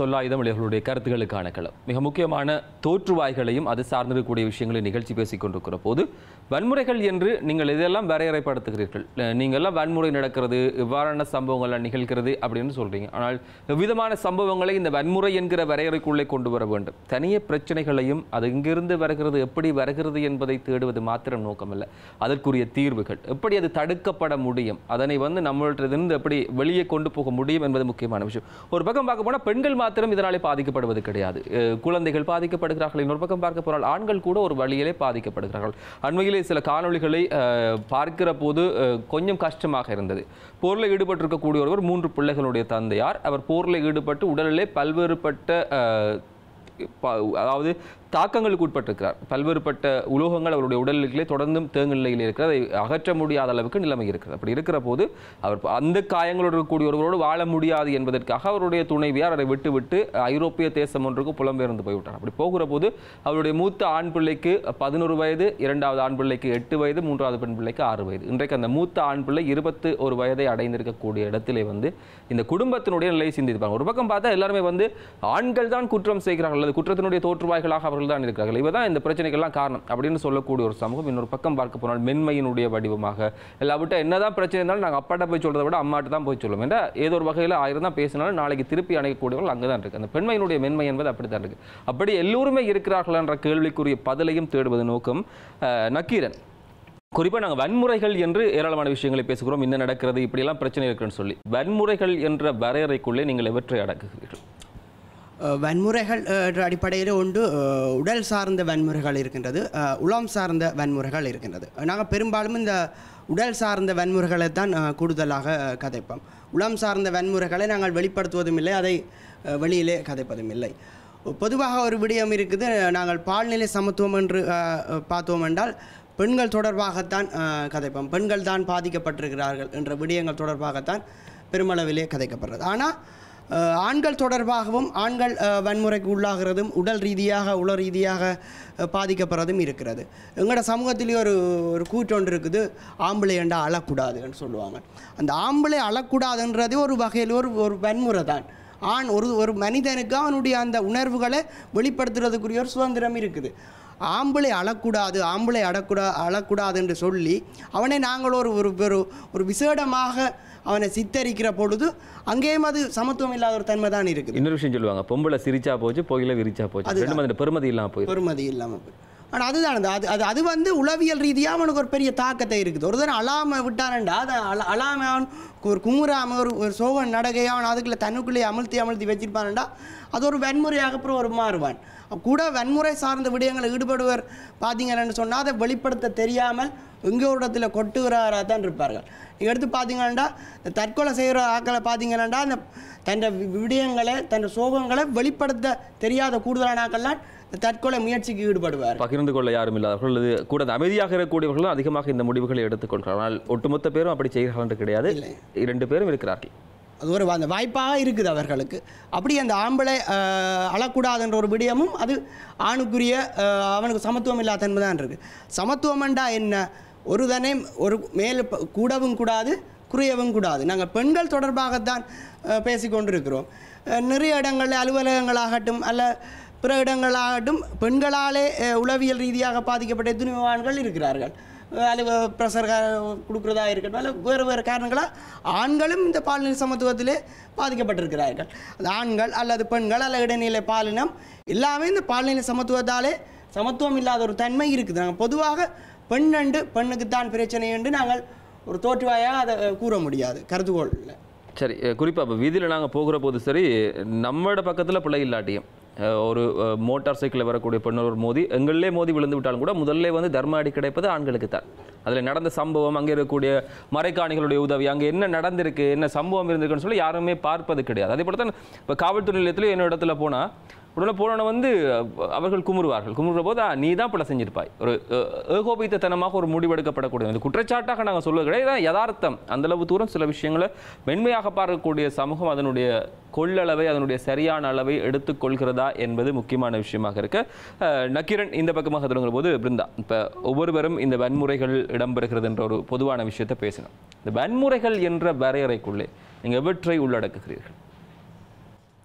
சொல்லாயுதம் இளைஞர்களுடைய கருத்துக்களுக்கான களம் மிக முக்கியமான தோற்றுவாய்களையும் அது சார்ந்திருக்கக்கூடிய விஷயங்களை நிகழ்ச்சி பேசிக் கொண்டிருக்கிற போது வன்முறைகள் என்று நீங்கள் இதெல்லாம் வரையறைப்படுத்துகிறீர்கள் அஹ் நீங்கள் எல்லாம் வன்முறை நடக்கிறது இவ்வாறான சம்பவங்கள்லாம் நிகழ்கிறது அப்படின்னு சொல்றீங்க ஆனால் விதமான சம்பவங்களை இந்த வன்முறை என்கிற வரையறைக்குள்ளே கொண்டு வர வேண்டும் தனிய பிரச்சனைகளையும் அது இங்கிருந்து வருகிறது எப்படி வருகிறது என்பதை தேடுவது மாத்திரம் நோக்கமல்ல அதற்குரிய தீர்வுகள் எப்படி அது தடுக்கப்பட முடியும் அதனை வந்து நம்மள்கிட்ட எப்படி வெளியே கொண்டு போக முடியும் என்பது முக்கியமான விஷயம் ஒரு பக்கம் பார்க்க போனால் பெண்கள் மாத்திரம் இதனாலே பாதிக்கப்படுவது கிடையாது அஹ் குழந்தைகள் பாதிக்கப்படுகிறார்கள் இன்னொரு பக்கம் பார்க்க போனால் ஆண்கள் கூட ஒரு வழியிலே பாதிக்கப்படுகிறார்கள் அண்மையிலே சில காணொளிகளை அஹ், பார்க்கிற போது அஹ், கொஞ்சம் கஷ்டமாக இருந்தது போரில் ஈடுபட்டிருக்கக்கூடிய ஒருவர் மூன்று பிள்ளைகளுடைய தந்தையார் அவர் போரில் ஈடுபட்டு உடலிலே பல்வேறுபட்ட அஹ், ப- அதாவது தாக்கங்களுக்கு உட்பட்டிருக்கிறார் பல்வேறுபட்ட உலோகங்கள் அவருடைய உடலிலே தொடர்ந்தும் தேங்கு நிலையில் இருக்கிறது அதை அகற்ற முடியாத அளவுக்கு நிலைமை இருக்கிறது அப்படி இருக்கிற போது அவர் அந்த காயங்களோடு இருக்கக்கூடிய ஒருவரோடு வாழ முடியாது என்பதற்காக அவருடைய துணைவியார் அவரை விட்டு விட்டு ஐரோப்பிய தேசம் ஒன்றுக்கு புலம்பெயர்ந்து போய்விட்டார் அப்படி போகிற போது அவருடைய மூத்த ஆண் பிள்ளைக்கு பதினோரு வயது இரண்டாவது ஆண் பிள்ளைக்கு எட்டு வயது மூன்றாவது பெண் பிள்ளைக்கு ஆறு வயது இன்றைக்கு அந்த மூத்த ஆண் பிள்ளை இருபத்து ஒரு வயதை அடைந்திருக்கக்கூடிய இடத்திலே வந்து இந்த குடும்பத்தினுடைய நிலையை சிந்திப்பாங்க ஒரு பக்கம் பார்த்தா எல்லாருமே வந்து ஆண்கள் தான் குற்றம் செய்கிறார்கள் அல்லது குற்றத்தினுடைய தோற்றுவாய்களாக அவர்கள் தான் இருக்கிறார்கள் இவ தான் இந்த பிரச்சனைக்கெல்லாம் காரணம் அப்படின்னு சொல்லக்கூடிய ஒரு சமூகம் இன்னொரு பக்கம் பார்க்க போனால் மென்மையினுடைய வடிவமாக எல்லாவிட்ட என்னதான் பிரச்சனை இருந்தாலும் நாங்கள் அப்பாட்ட போய் சொல்றதை விட அம்மாட்ட தான் போய் சொல்லுவோம் ஏன்னா ஏதோ ஒரு வகையில் ஆயிரம் தான் பேசினாலும் நாளைக்கு திருப்பி அணைக்கக்கூடியவர்கள் அங்கே தான் இருக்கு அந்த பெண்மையினுடைய மென்மை என்பது அப்படி தான் இருக்கு அப்படி எல்லோருமே இருக்கிறார்கள் என்ற கேள்விக்குரிய பதிலையும் தேடுவது நோக்கம் அஹ், நக்கீரன் குறிப்பாக நாங்கள் வன்முறைகள் என்று ஏராளமான விஷயங்களை பேசுகிறோம் என்ன நடக்கிறது இப்படியெல்லாம் பிரச்சனை இருக்குன்னு சொல்லி வன்முறைகள் என்ற வரையறைக்குள்ளே நீங்கள் எவற்றை அடக்குகிறீர்கள் அஹ் வன்முறைகள் அஹ், என்ற அடிப்படையில் உண்டு அஹ், உடல் சார்ந்த வன்முறைகள் இருக்கின்றது அஹ், உளம் சார்ந்த வன்முறைகள் இருக்கின்றது நாங்கள் பெரும்பாலும் இந்த உடல் சார்ந்த வன்முறைகளை தான் அஹ், கூடுதலாக அஹ், கதைப்போம் உளம் சார்ந்த வன்முறைகளை நாங்கள் வெளிப்படுத்துவதும் இல்லை அதை அஹ், வெளியிலே கதைப்பதும் இல்லை பொதுவாக ஒரு விடயம் இருக்குது நாங்கள் பால்நிலை சமத்துவம் என்று அஹ், அஹ், பார்த்தோம் என்றால் பெண்கள் தொடர்பாகத்தான் அஹ், கதைப்போம் பெண்கள் தான் பாதிக்கப்பட்டிருக்கிறார்கள் என்ற விடயங்கள் தொடர்பாகத்தான் பெருமளவிலே கதைக்கப்படுறது ஆனால் அஹ், ஆண்கள் தொடர்பாகவும் ஆண்கள் அஹ், வன்முறைக்கு உள்ளாகிறதும் உடல் ரீதியாக உள ரீதியாக அஹ், பாதிக்கப்படுறதும் இருக்கிறது எங்களோட சமூகத்திலேயே ஒரு ஒரு கூற்றொன்று இருக்குது ஆம்பளை ஏண்டா அழக்கூடாதுன்னு சொல்லுவாங்க அந்த ஆம்பளை அழக்கூடாதுன்றது ஒரு வகையில் ஒரு ஒரு வன்முறை தான் ஆண் ஒரு ஒரு மனிதனுக்கு அவனுடைய அந்த உணர்வுகளை வெளிப்படுத்துறதுக்குரிய ஒரு சுதந்திரம் இருக்குது ஆம்பளை அழக்கூடாது ஆம்பளை அடக்கூடா அழக்கூடாது என்று சொல்லி அவனை நாங்கள் ஒரு ஒரு ஒரு ஒரு விசேடமாக அவனை சித்தரிக்கிற பொழுது அங்கேயும் அது சமத்துவம் இல்லாத ஒரு தன்மை தான் இருக்குது இன்னொரு விஷயம் சொல்லுவாங்க பொம்பளை சிரிச்சா போச்சு பொயில விரிச்சா போச்சு ரெண்டும் அந்த பெருமதி இல்லாமல் போயிடும் பெருமதி இல்லாமல் போய் ஆனால் அதுதான் அந்த அது அது அது வந்து உளவியல் ரீதியாக அவனுக்கு ஒரு பெரிய தாக்கத்தை இருக்குது ஒரு தடவை அழாமல் விட்டானண்டா அதை அழ அழாமல் அவன் ஒரு குமுறாமல் ஒரு ஒரு சோக நடகையை அவன் அதுக்குள்ளே தன்னுக்குள்ளேயே அமிழ்த்தி அமிழ்த்தி வச்சிருப்பானண்டா அது ஒரு வன்முறையாக அப்புறம் ஒரு மாறுவான் கூட வன்முறை சார்ந்த விடயங்களை ஈடுபடுவர் பார்த்தீங்கன்னு சொன்னால் அதை வெளிப்படுத்த தெரியாமல் எங்கே ஒரு இடத்துல கொட்டுகிறாராக தான் இருப்பார்கள் நீங்க எடுத்து பார்த்தீங்கன்னா இந்த தற்கொலை செய்கிற ஆக்களை பார்த்தீங்கன்னா அந்த தன் விடயங்களை தன் சோகங்களை வெளிப்படுத்த தெரியாத கூடுதலான ஆக்கள்லாம் இந்த தற்கொலை முயற்சிக்கு ஈடுபடுவார் பகிர்ந்து கொள்ள யாரும் இல்லாதவர்கள் அல்லது கூட அந்த அமைதியாக இருக்கக்கூடியவர்கள் தான் அதிகமாக இந்த முடிவுகளை எடுத்துக்கொள்கிறார்கள் ஆனால் ஒட்டுமொத்த பேரும் அப்படி செய்கிறார்கள் என்று கிடையாது இரண்டு பேரும் இருக்கிறார்கள் அது ஒரு அந்த வாய்ப்பாக இருக்குது அவர்களுக்கு அப்படி அந்த ஆம்பளை அஹ், அழக்கூடாதுன்ற ஒரு விடயமும் அது ஆணுக்குரிய அஹ், அவனுக்கு சமத்துவம் இல்லாத தன்மை தான் இருக்குது சமத்துவம்ண்டா என்ன ஒரு தனே ஒரு மேல் ப- கூடவும் கூடாது குறையவும் கூடாது நாங்கள் பெண்கள் தொடர்பாகத்தான் அஹ், பேசிக்கொண்டிருக்கிறோம் அஹ், நிறைய இடங்களில் அலுவலகங்களாகட்டும் அல்ல பிற இடங்களாகட்டும் பெண்களாலே அஹ், உளவியல் ரீதியாக பாதிக்கப்பட்ட எத்தனையோ ஆண்கள் இருக்கிறார்கள் அல்லது ப்ரெஷர் கொடுக்குறதா இருக்கட்டும் அல்ல வேறு வேறு காரணங்களாக ஆண்களும் இந்த பாலின சமத்துவத்திலே பாதிக்கப்பட்டிருக்கிறார்கள் அது ஆண்கள் அல்லது பெண்கள் அல்லது இடைநிலை பாலினம் எல்லாமே இந்த பாலின சமத்துவத்தாலே சமத்துவம் இல்லாத ஒரு தன்மை இருக்குது நாங்கள் பொதுவாக பெண் அண்டு பெண்ணுக்குத்தான் பிரச்சனை என்று நாங்கள் ஒரு தோற்றுவாயாக அதை அஹ், கூற முடியாது கருதுகோளில் சரி அஹ் குறிப்பா இப்போ வீதியில் நாங்கள் போகிற போது சரி நம்மளோட பக்கத்தில் பிள்ளை இல்லாட்டியும் அஹ் ஒரு அஹ், மோட்டார் சைக்கிளில் வரக்கூடிய பெண்ணொரு மோதி எங்களிலே மோதி விழுந்து விட்டாலும் கூட முதல்ல வந்து தர்ம அடி கிடைப்பது ஆண்களுக்கு தான் அதில் நடந்த சம்பவம் அங்கே இருக்கக்கூடிய மறைக்காணிகளுடைய உதவி அங்கே என்ன நடந்திருக்கு என்ன சம்பவம் இருந்திருக்குன்னு சொல்லி யாருமே பார்ப்பது கிடையாது அதே போல தான் இப்போ காவல்துறை நிலையத்தில் என்னோட இடத்துல போனால் உடனே போனோன்னு வந்து அஹ், அவர்கள் குமுறுவார்கள் குமுறுற போது "ஆ, நீ தான் பிள்ளை செஞ்சிருப்பாய் ஒரு அஹ், ஏகோபித்தனமாக ஒரு முடிவெடுக்கப்படக்கூடிய இந்த குற்றச்சாட்டாக நாங்கள் சொல்வது கிடையாது இதான் யதார்த்தம் அந்த அளவு தூரம் சில விஷயங்களை மென்மையாக பார்க்கக்கூடிய சமூகம் அதனுடைய கொள்ளளவை அதனுடைய சரியான அளவை எடுத்துக்கொள்கிறதா என்பது முக்கியமான விஷயமாக இருக்கு அஹ், நக்கீரன் இந்த பக்கமாக தொடங்குற போது பிருந்தா இப்போ ஒவ்வொருவரும் இந்த வன்முறைகள் இடம்பெறுகிறது என்ற ஒரு பொதுவான விஷயத்தை பேசணும் இந்த வன்முறைகள் என்ற வரையறைக்குள்ளே நீங்கள் எவற்றை உள்ளடக்குகிறீர்கள்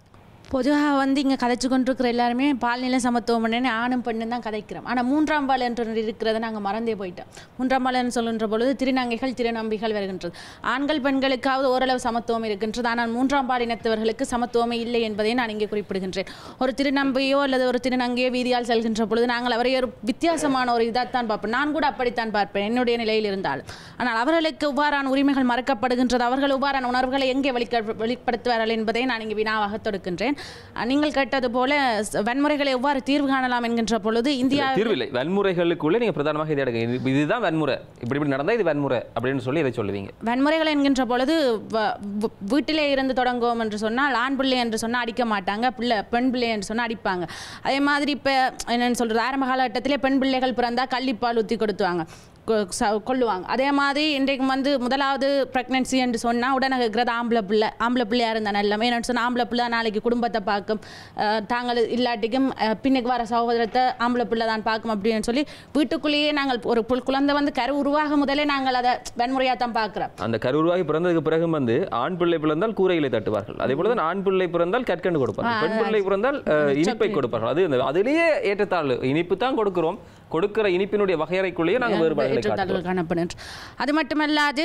பொதுவாக வந்து இங்கே கதைச்சு கொண்டிருக்கிற எல்லாருமே பால்நிலை சமத்துவம் பண்ணி ஆணும் பெண்ணும் தான் கதைக்கிறோம் ஆனால் மூன்றாம் பால் என்று ஒன்று இருக்கிறத நாங்கள் மறந்தே போயிட்டோம் மூன்றாம் பால் சொல்கின்ற பொழுது திருநங்கைகள் திருநம்பிகள் வருகின்றது ஆண்கள் பெண்களுக்காவது ஓரளவு சமத்துவம் இருக்கின்றது ஆனால் மூன்றாம் பால் இனத்தவர்களுக்கு சமத்துவமே இல்லை என்பதை நான் இங்கே குறிப்பிடுகின்றேன் ஒரு திருநம்பியோ அல்லது ஒரு திருநங்கையோ வீதியால் செல்கின்ற பொழுது நாங்கள் அவரை ஒரு வித்தியாசமான ஒரு இதாகத்தான் பார்ப்போம் நான் கூட அப்படித்தான் பார்ப்பேன் என்னுடைய நிலையில் இருந்தால் ஆனால் அவர்களுக்கு இவ்வாறான உரிமைகள் மறக்கப்படுகின்றது அவர்கள் இவ்வாறான உணர்வுகளை எங்கே வெளிக்க வெளிப்படுத்துவார்கள் என்பதை நான் இங்கே வினாவாக தொடுக்கின்றேன் அஹ் நீங்கள் கேட்டது போல ஸ்- வன்முறைகளை எவ்வாறு தீர்வு காணலாம் என்கின்ற பொழுது இந்தியா தீர்வில்லை வன்முறைகளுக்குள்ளே நீங்க பிரதானமாக இதை எடுங்க இது- இதுதான் வன்முறை இப்படி இப்படி நடந்தா இது வன்முறை அப்படின்னு சொல்லி இதை சொல்லுவீங்க வன்முறைகள் என்கின்ற பொழுது வ- வ- வீட்டிலே இருந்து தொடங்குவோம் என்று சொன்னால் ஆண் பிள்ளை என்று சொன்னால் அடிக்க மாட்டாங்க பிள்ளை பெண் பிள்ளை என்று சொன்னால் அடிப்பாங்க அதே மாதிரி இப்போ என்னன்னு சொல்கிறது ஆரம்ப காலகட்டத்திலே பெண் பிள்ளைகள் பிறந்தா கள்ளிப்பால் ஊற்றி கொடுத்துவாங்க கொ- ச- கொல்லுவாங்க அதே மாதிரி இன்றைக்கு வந்து முதலாவது ப்ரெக்னென்சி என்று சொன்னால் உடனே இருக்கிறது ஆம்பளை பிள்ளை ஆம்பளை பிள்ளையாக இருந்தால் எல்லாமே என்னன்னு சொன்னால் ஆம்பளை பிள்ளை நாளைக்கு குடும்பத்தை பார்க்கும் அஹ், தாங்கள் இல்லாட்டிக்கும் அஹ், பின்னுக்கு வர சகோதரத்தை ஆம்பளை பிள்ளை தான் பார்க்கும் அப்படின்னு சொல்லி வீட்டுக்குள்ளேயே நாங்கள் ஒரு புல் குழந்தை வந்து கரு உருவாக முதலே நாங்கள் அதை வன்முறையாக தான் பார்க்குறோம் அந்த கருவுருவாகி பிறந்ததுக்கு பிறகு வந்து ஆண் பிள்ளை பிறந்தால் கூரையிலே தட்டுவார்கள் அதே போல தான் ஆண் பிள்ளை பிறந்தால் கற்கண்டு கொடுப்பார்கள் பெண் பிள்ளை பிறந்தால் அஹ், இனிப்பை கொடுப்பார்கள் அது அந்த அதிலேயே ஏற்றத்தாழ்வு இனிப்பு தான் கொடுக்கிறோம் கொடுக்கிற இனிப்பினுடைய வகையறைக்குள்ளேயே நாங்கள் வேறுபாடுகளை காட்டுவோம் ஏற்றத்தாழ்வுகள் காணப்படுகின்ற அது மட்டுமல்லாது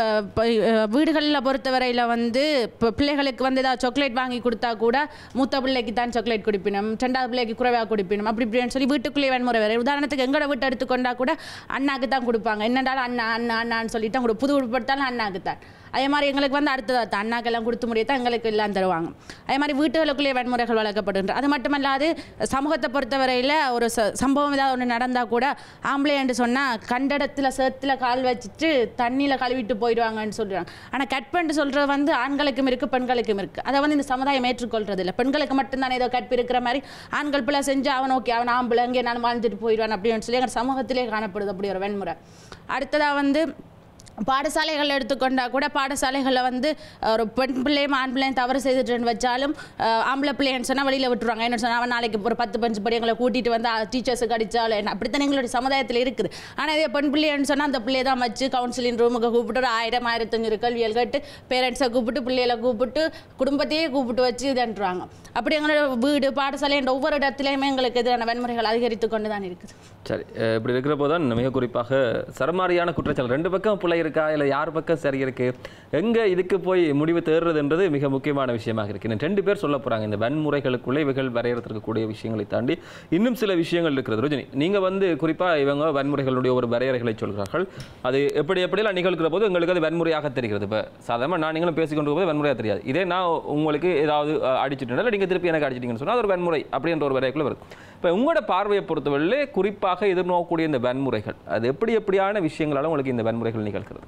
வீடுகளில் பொறுத்தவரையில் வந்து இப்போ பிள்ளைகளுக்கு வந்து ஏதாவது சாக்லேட் வாங்கி கொடுத்தா கூட மூத்த பிள்ளைக்கு தான் சாக்லேட் குடிப்பினும் ரெண்டாவது பிள்ளைக்கு குறைவாக குடிப்பினும் அப்படி இப்படின்னு சொல்லி வீட்டுக்குள்ளேயே வன்முறை வேறு உதாரணத்துக்கு எங்களோட வீட்டை எடுத்துக்கொண்டா கூட அண்ணாக்கு தான் கொடுப்பாங்க என்னடாலும் அண்ணா அண்ணா அண்ணான்னு சொல்லிட்டு தான் கொடு புது உடுப்படுத்தாலும் அண்ணாக்கு தான் அதே மாதிரி எங்களுக்கு வந்து அடுத்ததாக அண்ணாக்கெல்லாம் கொடுத்து முடியத்தான் எங்களுக்கு எல்லாம் தருவாங்க அதே மாதிரி வீட்டுகளுக்குள்ளேயே வன்முறைகள் வளர்க்கப்படுகின்ற அது மட்டுமல்லாது சமூகத்தை பொறுத்தவரையில் ஒரு ச சம்பவம் ஏதாவது ஒன்று நடந்தால் கூட ஆம்பளை என்று சொன்னால் கண்டடத்தில் சேத்துல கால் வச்சுட்டு தண்ணியில் கழுவிட்டு போயிடுவாங்கன்னு சொல்கிறாங்க ஆனால் கற்புன்னு சொல்கிறது வந்து ஆண்களுக்கும் இருக்குது பெண்களுக்கும் இருக்குது அதை வந்து இந்த சமுதாயம் ஏற்றுக்கொள்றது இல்லை பெண்களுக்கு மட்டும்தானே ஏதோ கற்பு இருக்கிற மாதிரி ஆண்கள் பிள்ளை செஞ்சு அவன் ஓகே அவன் ஆம்பளை எங்கே நான் வாழ்ந்துட்டு போயிடுவான் அப்படின்னு சொல்லி எங்கள் சமூகத்திலே காணப்படுது அப்படி ஒரு வன்முறை அடுத்ததாக வந்து பாடசாலைகள் எடுத்துக்கொண்டா கூட பாடசாலைகளில் வந்து ஒரு பெண் பிள்ளையும் ஆண் பிள்ளையும் தவறு செய்துட்டுன்னு வச்சாலும் அஹ், ஆம்பளை பிள்ளைன்னு சொன்னால் வெளியில் விட்டுருவாங்க என்ன சொன்னால் அவன் நாளைக்கு ஒரு பத்து பஞ்சு படி எங்களை கூட்டிகிட்டு வந்து டீச்சர்ஸுக்கு அடித்தாலும் என்ன அப்படித்தான் எங்களுடைய சமுதாயத்தில் இருக்குது ஆனால் இதே பெண் பிள்ளைன்னு சொன்னால் அந்த பிள்ளையை தான் வச்சு கவுன்சிலிங் ரூமுக்கு கூப்பிட்டு ஒரு ஆயிரம் ஆயிரத்தஞ்சூறு கேள்விகள் கேட்டு பேரண்ட்ஸை கூப்பிட்டு பிள்ளைகளை கூப்பிட்டு குடும்பத்தையே கூப்பிட்டு வச்சு இதுன்றாங்க அப்படி எங்களோட வீடு பாடசாலை என்ற ஒவ்வொரு இடத்துலையுமே எங்களுக்கு எதிரான வன்முறைகள் அதிகரித்து கொண்டு தான் இருக்குது சரி அஹ் இப்படி இருக்கிறப்போ தான் மிக குறிப்பாக சரமாரியான குற்றச்சாட்டு ரெண்டு பக்கம் பிள்ளை இருக்கா இல்லை யார் பக்கம் சரி இருக்கு எங்க இதுக்கு போய் முடிவு தேடுறதுன்றது மிக முக்கியமான விஷயமாக இருக்கு இன்னும் ரெண்டு பேர் சொல்ல போறாங்க இந்த வன்முறைகளுக்குள்ளே இவைகள் வரையறுத்திருக்கக்கூடிய விஷயங்களை தாண்டி இன்னும் சில விஷயங்கள் இருக்கிறது ரோஜினி நீங்க வந்து குறிப்பா இவங்க வன்முறைகளுடைய ஒரு வரையறைகளை சொல்கிறார்கள் அது எப்படி எப்படியெல்லாம் நிகழ்கிற போது எங்களுக்கு அது வன்முறையாக தெரிகிறது இப்போ சாதாரணமாக நான் நீங்களும் பேசிக்கொண்டு போது வன்முறையாக தெரியாது இதே நான் உங்களுக்கு ஏதாவது அஹ், அடிச்சிட்டேன் நீங்க திருப்பி எனக்கு அடிச்சிட்டீங்கன்னு சொன்னா அது ஒரு வன்முறை அப்படின்ற ஒரு வரைக்குள்ள வருது இப்போ உங்களோட பார்வையை பொறுத்தவரையிலே குறிப்பாக எதிர்நோக்கக்கூடிய இந்த வன்முறைகள் அது எப்படி எப்படியான விஷயங்களால உங்களுக்கு இந்த வன்முறைகள் நிகழ்கிறது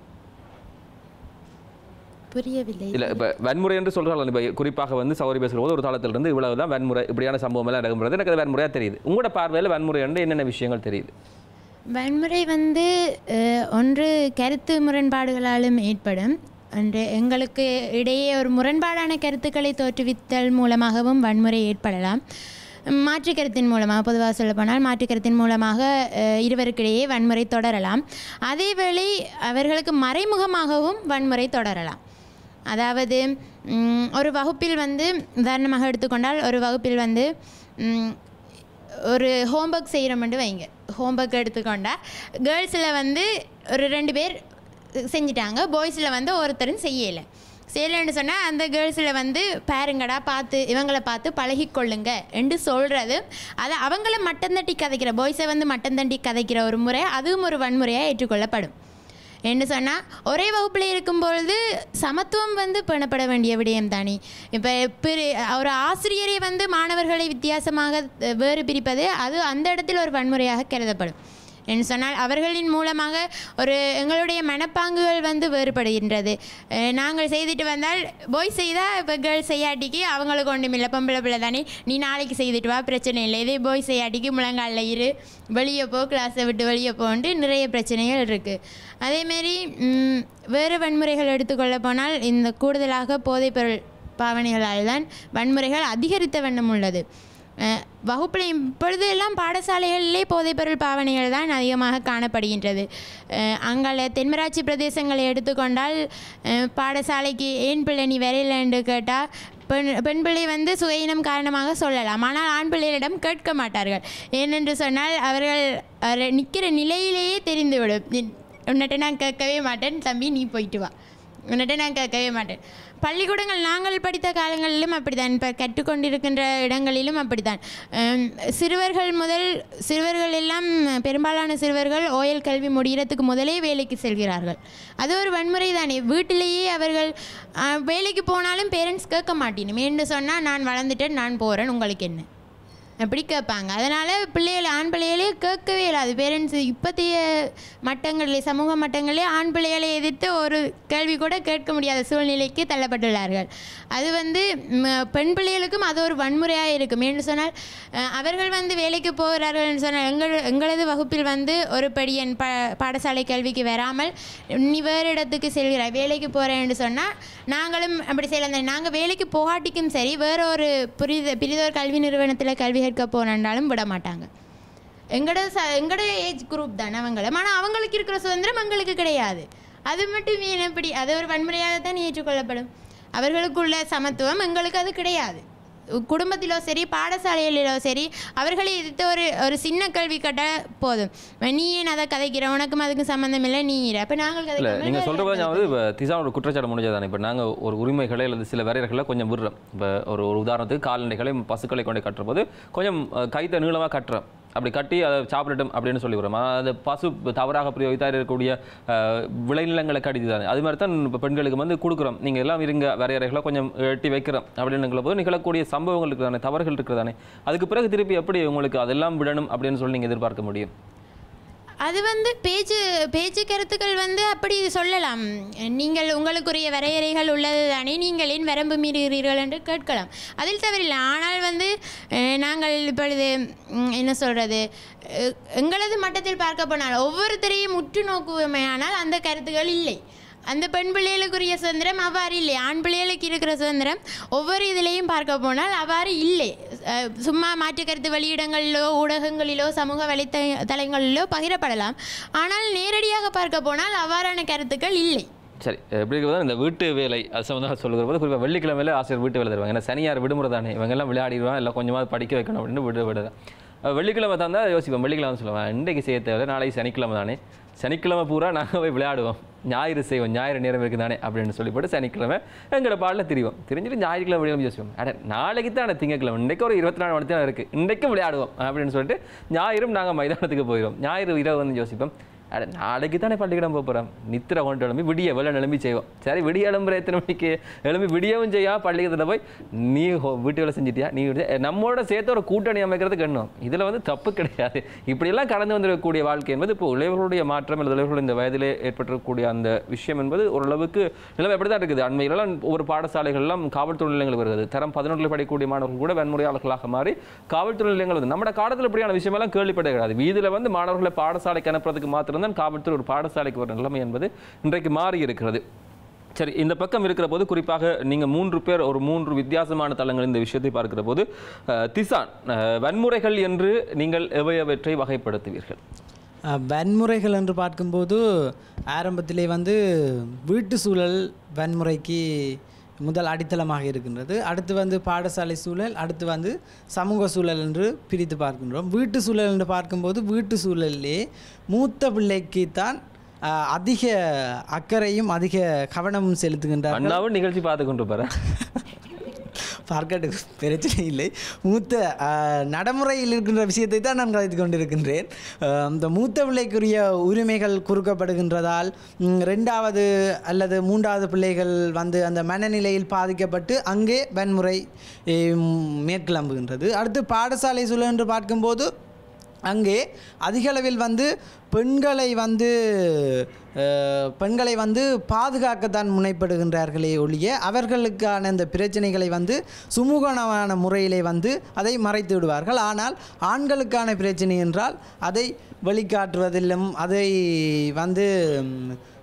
புரியவில்லை இல்ல இப்ப வன்முறை என்று சொல்றாங்க இப்ப குறிப்பாக வந்து சௌரி பேசுகிற போது ஒரு காலத்துல இருந்து இவ்வளவுதான் வன்முறை இப்படியான சம்பவம் எல்லாம் நடக்கும்போது எனக்கு அது வன்முறையா தெரியுது உங்களோட பார்வையில வன்முறை என்று என்னென்ன விஷயங்கள் தெரியுது வன்முறை வந்து அஹ், ஒன்று கருத்து முரண்பாடுகளாலும் ஏற்படும் அன்று எங்களுக்கு இடையே ஒரு முரண்பாடான கருத்துக்களை தோற்றுவித்தல் மூலமாகவும் வன்முறை ஏற்படலாம் மாற்று கருத்தின் மூலமாக பொதுவாக சொல்லப்போனால் மாற்று கருத்தின் மூலமாக அஹ், இருவருக்கிடையே வன்முறை தொடரலாம் அதேவேளை அவர்களுக்கு மறைமுகமாகவும் வன்முறை தொடரலாம் அதாவது ம், ஒரு வகுப்பில் வந்து உதாரணமாக எடுத்துக்கொண்டால் ஒரு வகுப்பில் வந்து ம், ஒரு ஹோம்ஒர்க் செய்கிறோம்னு வைங்க ஹோம்ஒர்க் எடுத்துக்கொண்டா கேர்ள்ஸில் வந்து ஒரு ரெண்டு பேர் செஞ்சிட்டாங்க பாய்ஸில் வந்து ஒருத்தரும் செய்யலை செய்யலைன்னு சொன்னால் அந்த கேர்ள்ஸில் வந்து பாருங்கடா பார்த்து இவங்கள பார்த்து பழகிக்கொள்ளுங்க என்று சொல்கிறது அதை அவங்கள மட்டம் தட்டி கதைக்கிற பாய்ஸை வந்து மட்டம் தட்டி கதைக்கிற ஒரு முறை அதுவும் ஒரு வன்முறையாக ஏற்றுக்கொள்ளப்படும் என்ன சொன்னால் ஒரே வகுப்பில் இருக்கும்பொழுது சமத்துவம் வந்து பேணப்பட வேண்டிய விடயம் தானே இப்போ பிரி ஒரு ஆசிரியரை வந்து மாணவர்களை வித்தியாசமாக அஹ், வேறு பிரிப்பது அது அந்த இடத்தில் ஒரு வன்முறையாக கருதப்படும் என்று சொன்னால் அவர்களின் மூலமாக ஒரு எங்களுடைய மனப்பாங்குகள் வந்து வேறுபடுகின்றது அஹ், நாங்கள் செய்துட்டு வந்தால் பாய் செய்தால் இப்போ கேர்ள்ஸ் செய்யாட்டிக்கு அவங்களுக்கு ஒன்றும் இல்லை பொம்பளை பிள்ளை தானே நீ நாளைக்கு செய்துட்டு வா பிரச்சனை இல்லை இதே பாய் செய்யாட்டிக்கு முழங்காலில் இரு வெளியே போ கிளாஸை விட்டு வெளியே போன்ட்டு நிறைய பிரச்சனைகள் இருக்குது அதேமாரி ம், வேறு வன்முறைகள் எடுத்துக்கொள்ள போனால் இந்த கூடுதலாக போதைப்பொருள் பாவனைகளால் தான் வன்முறைகள் அதிகரித்த வண்ணம் உள்ளது அஹ், வகுப்பில் இப்பொழுது எல்லாம் பாடசாலைகளிலே போதைப்பொருள் பாவனைகள் தான் அதிகமாக காணப்படுகின்றது அஹ், அங்கால தென்மராட்சி பிரதேசங்களை எடுத்துக்கொண்டால் அஹ், பாடசாலைக்கு ஏன் பிள்ளை நீ வரையிலன்னு கேட்டால் பெண் பெண் பிள்ளை வந்து சுயினம் காரணமாக சொல்லலாம் ஆனால் ஆண் பிள்ளைகளிடம் கேட்க மாட்டார்கள் ஏனென்று சொன்னால் அவர்கள் நிற்கிற நிலையிலேயே தெரிந்துவிடும் நீ- உன்னிட்ட நான் கேட்கவே மாட்டேன் தம்பி நீ போயிட்டு வா உன்னிட்ட நான் கேட்கவே மாட்டேன் பள்ளிக்கூடங்கள் நாங்கள் படித்த காலங்களிலும் அப்படித்தான் இப்போ கற்றுக்கொண்டிருக்கின்ற இடங்களிலும் அப்படித்தான் அம், சிறுவர்கள் முதல் சிறுவர்கள் எல்லாம் பெரும்பாலான சிறுவர்கள் ஓயல் கல்வி முடிகிறதுக்கு முதலே வேலைக்கு செல்கிறார்கள் அது ஒரு வன்முறை தானே வீட்டிலேயே அவர்கள் அ, வேலைக்கு போனாலும் பேரண்ட்ஸ் கேட்க மாட்டேனும் என்று சொன்னால் நான் வளர்ந்துட்டேன் நான் போகிறேன் உங்களுக்கு என்ன அப்படி கேட்பாங்க அதனால் பிள்ளைகள் ஆண் பிள்ளைகளே கேட்கவே இல்லாது பேரண்ட்ஸ் இப்போத்தைய மட்டங்களில் சமூக மட்டங்களிலே ஆண் பிள்ளைகளை எதிர்த்து ஒரு கேள்வி கூட கேட்க முடியாத சூழ்நிலைக்கு தள்ளப்பட்டுள்ளார்கள் அது வந்து ம், பெண் பிள்ளைகளுக்கும் அது ஒரு வன்முறையாக இருக்கும் என்று சொன்னால் அஹ், அவர்கள் வந்து வேலைக்கு போகிறார்கள் என்று சொன்னால் எங்கள் எங்களது வகுப்பில் வந்து ஒரு படியன் ப பாடசாலை கல்விக்கு வராமல் நீ வேறு இடத்துக்கு செல்கிறாய் வேலைக்கு போகிறேன் என்று சொன்னால் நாங்களும் அப்படி செய்யலாம் நாங்கள் வேலைக்கு போகாட்டிக்கும் சரி வேற ஒரு புரித பிரிதோர் கல்வி நிறுவனத்தில் கல்வி கற்க போனாலும் விட மாட்டாங்க எங்களோட ச எங்களோட ஏஜ் குரூப் தானே அவங்கள ஆனால் அவங்களுக்கு இருக்கிற சுதந்திரம் எங்களுக்கு கிடையாது அது மட்டும் ஏன் எப்படி அது ஒரு வன்முறையாக தான் ஏற்றுக்கொள்ளப்படும் அவர்களுக்குள்ள சமத்துவம் எங்களுக்கு அது கிடையாது குடும்பத்திலோ சரி பாடசாலையிலோ சரி அவர்களை எதிர்த்து ஒரு ஒரு சின்ன கல்வி கட்ட போதும் நீ ஏன் அதை கதைக்கிற உனக்கும் அதுக்கும் சம்மந்தம் இல்லை நீ இரு அப்போ நாங்கள் இல்லை கதைக்காம நீங்கள் வேற சொல்கிற போது யார் நான் வந்து இப்போ திசானோட குற்றச்சாட்டு முடிஞ்சதானே இப்போ நாங்கள் ஒரு உரிமைகளை அல்லது சில வரையறைகளை கொஞ்சம் விடுறோம் இப்போ ஒரு ஒரு உதாரணத்துக்கு கால்நடைகளை பசுக்களை கொண்டு கட்டுற போது கொஞ்சம் அஹ், கைத்தை நீளமாக கட்டுறோம் அப்படி கட்டி அதை சாப்பிடட்டும் அப்படின்னு சொல்லி விடுறோம் அது பசு தவறாக பிரயோகித்தா இருக்கக்கூடிய அஹ், விளைநிலங்களை கடிது தானே அது மாதிரி தான் இப்போ பெண்களுக்கு வந்து கொடுக்குறோம் நீங்கள் எல்லாம் இருங்க வரையறைகளை கொஞ்சம் எட்டி வைக்கிறோம் அப்படின்னுங்கிற போது நிகழக்கூடிய சம்பவங்கள் இருக்குதானே தவறுகள் இருக்குதானே அதுக்கு பிறகு திருப்பி எப்படி உங்களுக்கு அதெல்லாம் விடணும் அப்படின்னு சொல்லி நீங்கள் எதிர்பார்க்க முடியும் அது வந்து பேச்சு பேச்சு கருத்துக்கள் வந்து அப்படி சொல்லலாம் நீங்கள் உங்களுக்குரிய வரையறைகள் உள்ளது தானே நீங்கள் ஏன் வரம்பு மீறுகிறீர்கள் என்று கேட்கலாம் அதில் தவறில்லை ஆனால் வந்து அஹ், நாங்கள் இப்பொழுது ம், என்ன சொல்கிறது எங்களது மட்டத்தில் பார்க்க போனால் ஒவ்வொருத்தரையும் உற்று நோக்குவோமேயானால் அந்த கருத்துக்கள் இல்லை அந்த பெண் பிள்ளைகளுக்குரிய சுதந்திரம் அவ்வாறு இல்லை ஆண் பிள்ளைகளுக்கு இருக்கிற சுதந்திரம் ஒவ்வொரு இதிலையும் பார்க்க போனால் அவ்வாறு இல்லை அஹ் சும்மா மாற்று கருத்து வெளியிடங்களிலோ ஊடகங்களிலோ சமூக வலைத்த தளங்களிலோ பகிரப்படலாம் ஆனால் நேரடியாக பார்க்க போனால் அவ்வாறான கருத்துக்கள் இல்லை சரி எப்படி இருக்குது இந்த வீட்டு வேலை அது சம்மந்தமாக சொல்லுகிற போது குறிப்பாக வெள்ளிக்கிழமையில ஆசிரியர் வீட்டு வேலை தருவாங்க ஏன்னா சனியார் விடுமுறை தானே இவங்க எல்லாம் விளையாடிடுவான் இல்லை கொஞ்சமாக படிக்க வைக்கணும் அப்படின்னு விடு விடுதான் அஹ் வெள்ளிக்கிழமை தான் தான் யோசிப்போம் வெள்ளிக்கிழமை சொல்லுவேன் இன்றைக்கு செய்ய தேவை நாளைக்கு சனிக்கிழமை தானே சனிக்கிழமை பூரா நாங்கள் போய் விளையாடுவோம் ஞாயிறு செய்வோம் ஞாயிறு நேரம் இருக்குது தானே அப்படின்னு சொல்லி போட்டு சனிக்கிழமை எங்களோட பாலில் திரிவோம் தெரிஞ்சுட்டு ஞாயிற்றுக்கிழமை விளையாடும் யோசிப்போம் அட நாளைக்கு தான் திங்கக்கிழமை இன்றைக்கு ஒரு இருபத்தி நாலு மணி தான் இருக்குது இன்றைக்கும் விளையாடுவோம் அப்படின்னு சொல்லிட்டு ஞாயிறும் நாங்கள் மைதானத்துக்கு போயிடுவோம் ஞாயிறு இரவு வந்து யோசிப்போம் அட நாளைக்கு தானே பள்ளிக்கூடம் போக போகிறோம் நித்திர கொண்டு எழும்பி விடிய வேலை எழும்பி செய்வோம் சரி விடிய எழும்புற எத்தனை மணிக்கு எழும்பி விடியவும் செய்யா பள்ளிக்கூடத்தில் போய் நீ ஹோ- வீட்டு வேலை செஞ்சிட்டியா நீ வீட்டு- எ, நம்மளோட சேர்த்து ஒரு கூட்டணி அமைக்கிறதுக்கு எண்ணும் இதில் வந்து தப்பு கிடையாது இப்படியெல்லாம் கடந்து வந்திருக்கக்கூடிய வாழ்க்கை என்பது இப்போ இளைவர்களுடைய மாற்றம் அல்லது இளைவர்களுடைய இந்த வயதிலே ஏற்பட்டிருக்கக்கூடிய அந்த விஷயம் என்பது ஓரளவுக்கு நிலைமை எப்படி தான் இருக்குது அண்மையிலலாம் ஒரு பாடசாலைகள்லாம் காவல்துறை நிலையங்கள் வருகிறது தரம் பதினொன்றில் படிக்கக்கூடிய மாணவர்கள் கூட வன்முறையாளர்களாக மாறி காவல்துறை நிலையங்கள் வந்து நம்ம காலத்தில் இப்படியான விஷயமெல்லாம் கேள்விப்பட கிடையாது வீதியில் வந்து மாணவர்களை பாடசாலைக்கு அனுப்புறதுக்கு மாத்திரம்தான் காவல்துறை ஒரு பாடசாலைக்கு வர நிலைமை என்பது இன்றைக்கு மாறி இருக்கிறது சரி இந்த பக்கம் இருக்கிற போது குறிப்பாக நீங்கள் மூன்று பேர் ஒரு மூன்று வித்தியாசமான தளங்கள் இந்த விஷயத்தை பார்க்கிற போது அஹ், திசான் அஹ், வன்முறைகள் என்று நீங்கள் எவையவற்றை வகைப்படுத்துவீர்கள் அஹ், வன்முறைகள் என்று பார்க்கும்போது ஆரம்பத்திலே வந்து வீட்டு சூழல் வன்முறைக்கு முதல் அடித்தளமாக இருக்கின்றது அடுத்து வந்து பாடசாலை சூழல் அடுத்து வந்து சமூக சூழல் என்று பிரித்து பார்க்கின்றோம் வீட்டு சூழல் என்று பார்க்கும்போது வீட்டு சூழலிலே மூத்த பிள்ளைக்கு தான் அஹ், அதிக அக்கறையும் அதிக கவனமும் செலுத்துகின்றார்கள் அண்ணாவும் நிகழ்ச்சி பார்த்து கொண்டு போகிறேன் பார்க்கட்டுக்கு பிரச்சனை இல்லை மூத்த ஆஹ், நடைமுறையில் இருக்கின்ற விஷயத்தை தான் நான் கதைத்து கொண்டிருக்கின்றேன் ஆஹ், இந்த மூத்த பிள்ளைக்குரிய உரிமைகள் குறுக்கப்படுகின்றதால் ம், ரெண்டாவது அல்லது மூன்றாவது பிள்ளைகள் வந்து அந்த மனநிலையில் பாதிக்கப்பட்டு அங்கே வன்முறை ஹம், மேற்கிளம்புகின்றது அடுத்து பாடசாலை சூழல் என்று பார்க்கும்போது அங்கே அதிகளவில் வந்து பெண்களை வந்து அஹ், பெண்களை வந்து பாதுகாக்கத்தான் முனைப்படுகின்றார்களே ஒழிய அவர்களுக்கான இந்த பிரச்சனைகளை வந்து சுமூகமான முறையிலே வந்து அதை மறைத்து விடுவார்கள் ஆனால் ஆண்களுக்கான பிரச்சனை என்றால் அதை வெளிக்காட்டுவதிலும் அதை வந்து ம்,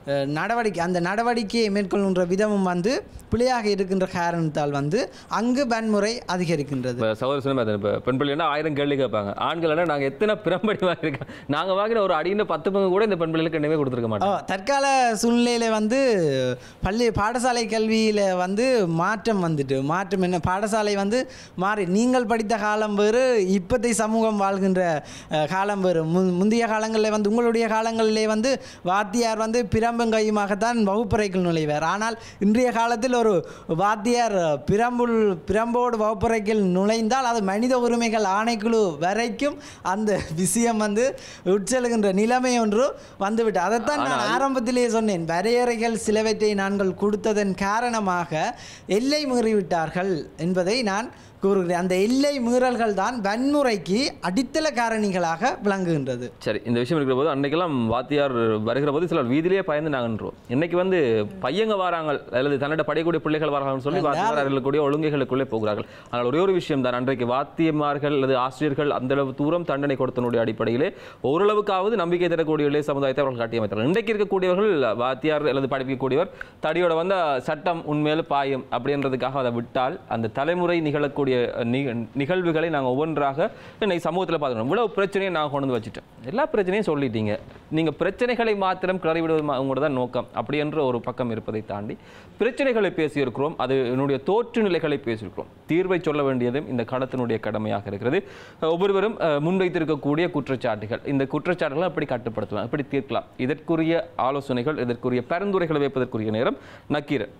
அஹ், நடவடிக்கை அந்த நடவடிக்கையை மேற்கொள்கின்ற விதமும் வந்து பிழையாக இருக்கின்ற காரணத்தால் வந்து அங்கு வன்முறை அதிகரிக்கின்றது இப்போ சகோதர சொன்ன மாதிரி இப்போ பெண் பிள்ளைன்னா ஆயிரம் கேள்வி கேட்பாங்க ஆண்கள் நாங்கள் எத்தனை பிரம்படி வாங்கியிருக்கோம் நாங்கள் வாங்கின ஒரு அடின்னு பத்து பங்கு கூட இந்த பெண் பிள்ளைகளுக்கு என்னவே கொடுத்துருக்க ஓ, மாட்டோம் தற்கால சூழ்நிலையில் வந்து பள்ளி பாடசாலை கல்வியில் வந்து மாற்றம் வந்துட்டு மாற்றம் என்ன பாடசாலை வந்து மாறி நீங்கள் படித்த காலம் வேறு இப்போதைய சமூகம் வாழ்கின்ற அஹ், காலம் வேறு மு முந்தைய காலங்களில் வந்து உங்களுடைய காலங்களிலே வந்து வாத்தியார் வந்து பிரம்பும் கையுமாகத்தான் வகுப்பறைக்குள் நுழைவார் ஆனால் இன்றைய காலத்தில் ஒரு வாத்தியார் பிரம்புள் பிரம்போடு வகுப்பறைக்குள் நுழைந்தால் அது மனித உரிமைகள் ஆணைக்குழு வரைக்கும் அந்த விஷயம் வந்து உட்செல்கின்ற நிலைமை ஒன்று வந்துவிட்டு அதைத்தான் நான் ஆரம்பத்திலேயே சொன்னேன் வரையறைகள் சிலவற்றை நாங்கள் கொடுத்ததன் காரணமாக எல்லை மீறிவிட்டார்கள் என்பதை நான் கூறுகிறேன் அந்த எல்லை மீறல்கள் தான் வன்முறைக்கு அடித்தள காரணிகளாக விளங்குகின்றது சரி இந்த விஷயம் இருக்கிற போது அன்னைக்கெல்லாம் வாத்தியார் வருகிற போது சிலர் வீதியிலேயே பயந்து நாங்கன்றோம் இன்னைக்கு வந்து பையங்க வராங்க அல்லது தன்னோட படிக்கக்கூடிய பிள்ளைகள் வராங்கன்னு சொல்லி வாத்தியார் கூடிய ஒழுங்கைகளுக்குள்ளே போகிறார்கள் ஆனால் ஒரே ஒரு விஷயம் தான் அன்றைக்கு வாத்தியமார்கள் அல்லது ஆசிரியர்கள் அந்த அளவு தூரம் தண்டனை கொடுத்தனுடைய அடிப்படையிலே ஓரளவுக்காவது நம்பிக்கை தரக்கூடிய இளைய சமுதாயத்தை அவர்கள் காட்டியமைத்தார்கள் இன்றைக்கு இருக்கக்கூடியவர்கள் வாத்தியார் அல்லது படிக்கக்கூடியவர் தடியோட வந்த சட்டம் உண்மையில பாயும் அப்படின்றதுக்காக அதை விட்டால் அந்த தலைமுறை நிகழக்கூடிய நி- நிகழ்வுகளை நாங்கள் ஒவ்வொன்றாக இன்னைக்கு சமூகத்தில் பார்த்துக்கணும் இவ்வளவு பிரச்சனையை நான் கொண்டு வந்து வச்சுட்டேன் எல்லா பிரச்சனையும் சொல்லிட்டீங்க நீங்கள் பிரச்சனைகளை மாத்திரம் கிளறிவிடுவது மா- உங்களோட தான் நோக்கம் அப்படி என்ற ஒரு பக்கம் இருப்பதை தாண்டி பிரச்சனைகளை பேசியிருக்கிறோம் அது என்னுடைய தோற்று நிலைகளை பேசியிருக்கிறோம் தீர்வை சொல்ல வேண்டியதும் இந்த களத்தினுடைய கடமையாக இருக்கிறது ஒவ்வொருவரும் அஹ், முன்வைத்திருக்கக்கூடிய குற்றச்சாட்டுகள் இந்த குற்றச்சாட்டுகளை எப்படி கட்டுப்படுத்தலாம் எப்படி தீர்க்கலாம் இதற்குரிய ஆலோசனைகள் இதற்குரிய பரிந்துரைகளை வைப்பதற்குரிய நேரம் நக்கீரன்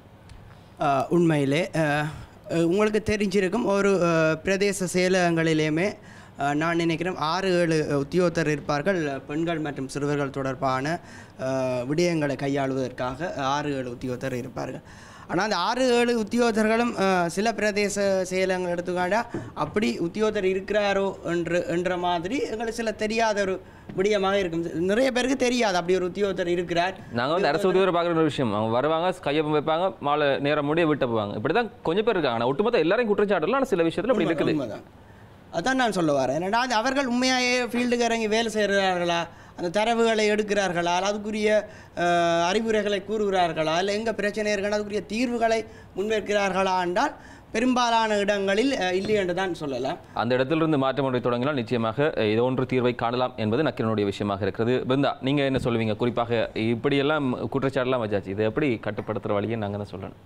அஹ், உண்மையிலே அஹ், அஹ், உங்களுக்கு தெரிஞ்சிருக்கும் ஒரு அஹ், பிரதேச செயலகங்களிலேயுமே அஹ், நான் நினைக்கிறேன் ஆறு ஏழு உத்தியோகத்தர் இருப்பார்கள் பெண்கள் மற்றும் சிறுவர்கள் தொடர்பான அஹ், விடயங்களை கையாளுவதற்காக ஆறு ஏழு உத்தியோகத்தர் இருப்பார்கள் ஆனால் அந்த ஆறு ஏழு உத்தியோகத்தர்களும் அஹ், சில பிரதேச செயலகங்கள் எடுத்துக்காண்டா அப்படி உத்தியோகத்தர் இருக்கிறாரோ என்று என்ற மாதிரி எங்களுக்கு சில தெரியாத ஒரு விடயமாக இருக்கும் நிறைய பேருக்கு தெரியாது அப்படி ஒரு உத்தியோகத்தர் இருக்கிறார் நாங்கள் வந்து அரசு உதவியோட பார்க்குற ஒரு விஷயம் அவங்க வருவாங்க கையப்பம் வைப்பாங்க மாலை நேரம் முடிய விட்டு போவாங்க இப்படி தான் கொஞ்சம் பேர் இருக்காங்க ஆனால் ஒட்டுமொத்த எல்லாரையும் குற்றச்சாட்டுல ஆனால் சில விஷயத்தில் அப்படி இருக்குது உண்மைதான் அதான் நான் சொல்ல வரேன் என்னடா அது அவர்கள் உண்மையாயே ஃபீல்டுக்கு இறங்கி வேலை செய்கிறார்களா அந்த தரவுகளை எடுக்கிறார்களா அல்ல அதுக்குரிய அஹ், அறிவுரைகளை கூறுகிறார்களா இல்லை எங்கே பிரச்சனை இருக்குன்னு அதுக்குரிய தீர்வுகளை முன்வைக்கிறார்களா என்றால் பெரும்பாலான இடங்களில் அஹ், இல்லை என்று தான் சொல்லலாம் அந்த இடத்திலிருந்து மாற்றம் ஒன்றை தொடங்கினால் நிச்சயமாக அஹ், இது ஒன்று தீர்வை காணலாம் என்பது நக்கிரனுடைய விஷயமாக இருக்கிறது பிருந்தா நீங்கள் என்ன சொல்லுவீங்க குறிப்பாக இப்படியெல்லாம் குற்றச்சாட்டுலாம் வச்சாச்சு இதை எப்படி கட்டுப்படுத்துகிற வழியை நாங்கள் தான் சொல்லணும்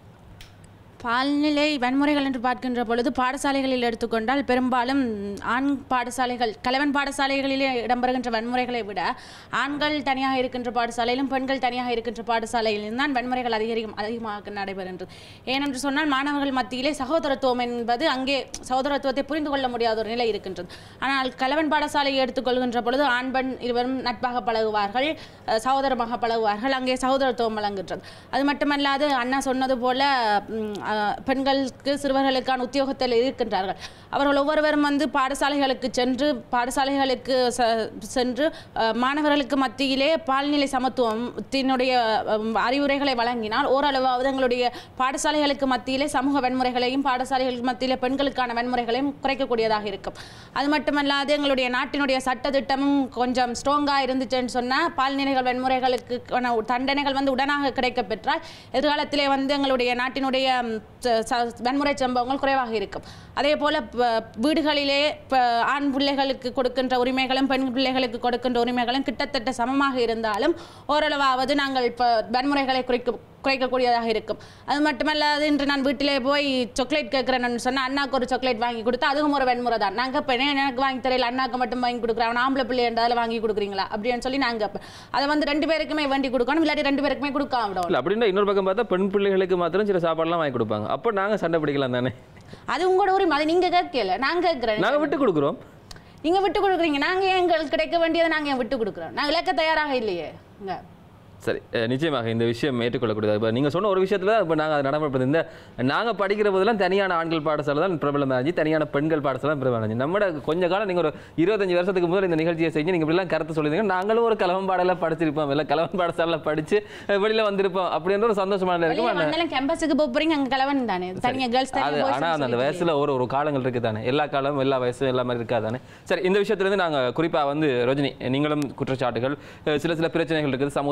பால்நிலை வன்முறைகள் என்று பார்க்கின்ற பொழுது பாடசாலைகளில் எடுத்துக்கொண்டால் பெரும்பாலும் ஆண் பாடசாலைகள் கலவன் பாடசாலைகளிலே இடம்பெறுகின்ற வன்முறைகளை விட ஆண்கள் தனியாக இருக்கின்ற பாடசாலையிலும் பெண்கள் தனியாக இருக்கின்ற பாடசாலையிலும் தான் வன்முறைகள் அதிகரிக்கும் அதிகமாக நடைபெறுகின்றது ஏனென்று சொன்னால் மாணவர்கள் மத்தியிலே சகோதரத்துவம் என்பது அங்கே சகோதரத்துவத்தை புரிந்து கொள்ள முடியாத ஒரு நிலை இருக்கின்றது ஆனால் கலவன் பாடசாலையை எடுத்துக்கொள்கின்ற பொழுது ஆண் பெண் இருவரும் நட்பாக பழகுவார்கள் அஹ், சகோதரமாக பழகுவார்கள் அங்கே சகோதரத்துவம் வழங்குகின்றது அது மட்டுமல்லாது அண்ணா சொன்னது போல ம், அஹ், பெண்களுக்கு சிறுவர்களுக்கான உத்தியோகத்தில் இருக்கின்றார்கள் அவர்கள் ஒவ்வொருவரும் வந்து பாடசாலைகளுக்கு சென்று பாடசாலைகளுக்கு ச- சென்று அஹ், மாணவர்களுக்கு மத்தியிலே பால்நிலை சமத்துவத்தினுடைய அஹ், அறிவுரைகளை வழங்கினால் ஓரளவாவது எங்களுடைய பாடசாலைகளுக்கு மத்தியிலே சமூக வன்முறைகளையும் பாடசாலைகளுக்கு மத்தியிலே பெண்களுக்கான வன்முறைகளையும் குறைக்கக்கூடியதாக இருக்கும் அது மட்டுமல்லாது எங்களுடைய நாட்டினுடைய சட்டத்திட்டமும் கொஞ்சம் ஸ்ட்ராங்காக இருந்துச்சுன்னு சொன்னால் பால்நிலைகள் வன்முறைகளுக்கு தண்டனைகள் வந்து உடனாக கிடைக்கப் பெற்றால் எதிர்காலத்திலே வந்து எங்களுடைய நாட்டினுடைய ம், ச- ச- வன்முறை சம்பவங்கள் குறைவாக இருக்கும் அதே போல ப- வீடுகளிலே ப- ஆண் பிள்ளைகளுக்கு கொடுக்கின்ற உரிமைகளும் பெண் பிள்ளைகளுக்கு கொடுக்கின்ற உரிமைகளும் கிட்டத்தட்ட சமமாக இருந்தாலும் ஓரளவாவது நாங்கள் இப்போ வன்முறைகளை குறைக்க குறைக்கக்கூடியதாக இருக்கும் அது மட்டுமல்லாது இன்று நான் வீட்டிலே போய் சாக்லேட் கேட்குறேன்னு சொன்னால் அண்ணாக்கு ஒரு சாக்லேட் வாங்கி கொடுத்தா அதுவும் ஒரு வன்முறை தான் நாங்கள் இப்போ எனக்கு வாங்கி தரையில் அண்ணாக்கு மட்டும் வாங்கி கொடுக்குறேன் அவன் ஆம்பளை பிள்ளை என்றாலும் வாங்கி கொடுக்குறீங்களா அப்படின்னு சொல்லி நாங்கள் கேட்பேன் அதை வந்து ரெண்டு பேருக்குமே வேண்டி கொடுக்கணும் இல்லாட்டி ரெண்டு பேருக்குமே கொடுக்காம விடணும் இல்லை அப்படின்னா இன்னொரு பக்கம் பார்த்தா பெண் பிள்ளைகளுக்கு மாத்திரம் சில சாப்பாடுலாம் வாங்கி கொடுப்பாங்க அப்போ நாங்கள் சண்டை பிடிக்கலாம் தானே அது உங்களோட உரிமை அது நீங்கள் கேட்கல நான் கேட்குறேன் நாங்கள் விட்டு கொடுக்குறோம் நீங்க விட்டு கொடுக்குறீங்க நாங்க ஏன் எங்களுக்கு கிடைக்க வேண்டியதை நாங்க ஏன் விட்டு கொடுக்குறோம் நாங்க இழக்க தயாராக இல்லையே இங்க சரி அஹ் நிச்சயமாக இந்த விஷயம் ஏற்றுக்கொள்ளக்கூடியது இப்போ நீங்கள் சொன்ன ஒரு விஷயத்தில் இப்போ நாங்கள் அதை நடைமுறைப்படுத்த இந்த நாங்கள் படிக்கிற போதெல்லாம் தனியான ஆண்கள் பாடசாலை தான் பிரபலமாக இருந்துச்சு தனியான பெண்கள் பாடசாலை தான் பிரபலம் இருந்துச்சு நம்மட கொஞ்ச காலம் நீங்கள் ஒரு இருபத்தஞ்சு வருஷத்துக்கு முதல்ல இந்த நிகழ்ச்சியை செஞ்சு நீங்கள் இப்படிலாம் கருத்து சொல்லியிருந்தீங்க நாங்களும் ஒரு கலவன் பாடல படிச்சிருப்போம் இல்லை கலவன் பாடசாலையில் படித்து வெளியில் வந்திருப்போம் அப்படின்ற ஒரு சந்தோஷமான இருக்கும் வெளியே வந்தாலும் கேம்பஸுக்கு போக போறீங்க அங்க கலவன் தானே தனியா கேர்ள்ஸ் அது தனியா ஆனால் அந்த அந்த வயசுல ஒரு ஒரு காலங்கள் இருக்குது தானே எல்லா காலமும் எல்லா வயசும் எல்லா மாதிரி இருக்காதானே சரி இந்த விஷயத்துலேருந்து நாங்கள் குறிப்பாக வந்து ரோஜினி நீங்களும் குற்றச்சாட்டுகள் அஹ் சில சில பிரச்சனைகள் இருக்குது சமூகத்தில் எதிர்கொண்டது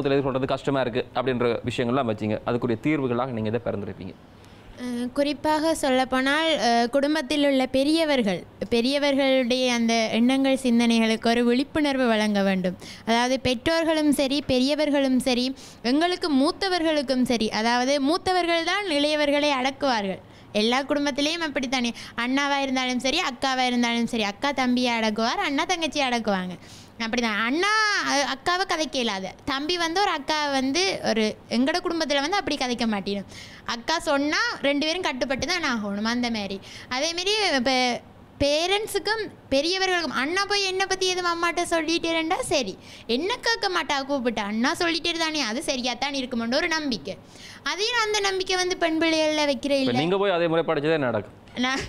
நடக்கிறது கஷ்டமாக இருக்குது அப்படின்ற விஷயங்கள்லாம் வச்சிங்க அதுக்குரிய தீர்வுகளாக நீங்கள் இதை பிறந்திருப்பீங்க அஹ் குறிப்பாக சொல்லப்போனால் அஹ் குடும்பத்தில் உள்ள பெரியவர்கள் பெரியவர்களுடைய அந்த எண்ணங்கள் சிந்தனைகளுக்கு ஒரு விழிப்புணர்வு வழங்க வேண்டும் அதாவது பெற்றோர்களும் சரி பெரியவர்களும் சரி எங்களுக்கு மூத்தவர்களுக்கும் சரி அதாவது மூத்தவர்கள் தான் இளையவர்களை அடக்குவார்கள் எல்லா குடும்பத்திலையும் அப்படித்தானே அண்ணாவாக இருந்தாலும் சரி அக்காவாக இருந்தாலும் சரி அக்கா தம்பியை அடக்குவார் அண்ணா தங்கச்சியை அடக்குவாங்க அப்படிதான் அண்ணா அஹ், அக்காவை கதைக்க இயலாது தம்பி வந்து ஒரு அக்கா வந்து ஒரு எங்களோட குடும்பத்தில் வந்து அப்படி கதைக்க மாட்டேனும் அக்கா சொன்னால் ரெண்டு பேரும் கட்டுப்பட்டு தான் ஆகணும் அந்த மாதிரி அதேமாரி இப்போ பேரண்ட்ஸுக்கும் பெரியவர்களுக்கும் அண்ணா போய் என்னை பற்றி எதுவும் அம்மாட்ட சொல்லிட்டேருண்டா சரி என்ன கேட்க மாட்டா கூப்பிட்டு அண்ணா சொல்லிட்டே தானே அது சரியாக தான் இருக்குமென்ற ஒரு நம்பிக்கை அதையும் அந்த நம்பிக்கை வந்து பெண் பிள்ளைகளில் வைக்கிற இப்போ இல்லை நீங்கள் போய் அதே முறை படிச்சதே நடக்கும் நான்